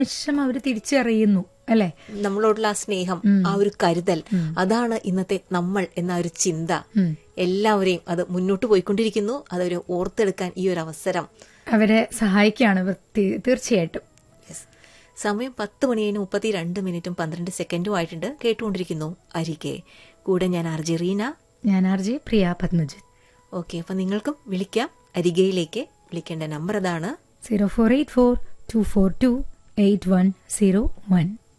നിമിഷം അവർ തിരിച്ചറിയുന്നു അല്ലെ നമ്മളോടുള്ള ആ സ്നേഹം ആ ഒരു കരുതൽ അതാണ് ഇന്നത്തെ നമ്മൾ എന്ന ഒരു ചിന്ത എല്ലാവരെയും അത് മുന്നോട്ട് പോയിക്കൊണ്ടിരിക്കുന്നു അതൊരു ഓർത്തെടുക്കാൻ ഈ ഒരു അവസരം അവരെ സഹായിക്കുകയാണ് ഇവർ തീ- തീർച്ചയായിട്ടും Yes. സമയം പത്ത് മണിയേന് മുപ്പത്തി രണ്ട് മിനിറ്റും പന്ത്രണ്ട് സെക്കൻഡും ആയിട്ടുണ്ട് കേട്ടുകൊണ്ടിരിക്കുന്നു അരികെ കൂടെ ഞാൻ ആർജി റീന ഞാൻ R J Priya Padmajith okay അപ്പൊ നിങ്ങൾക്കും വിളിക്കാം അരികയിലേക്ക് വിളിക്കേണ്ട നമ്പർ അതാണ് zero four eight four two four two eight one zero one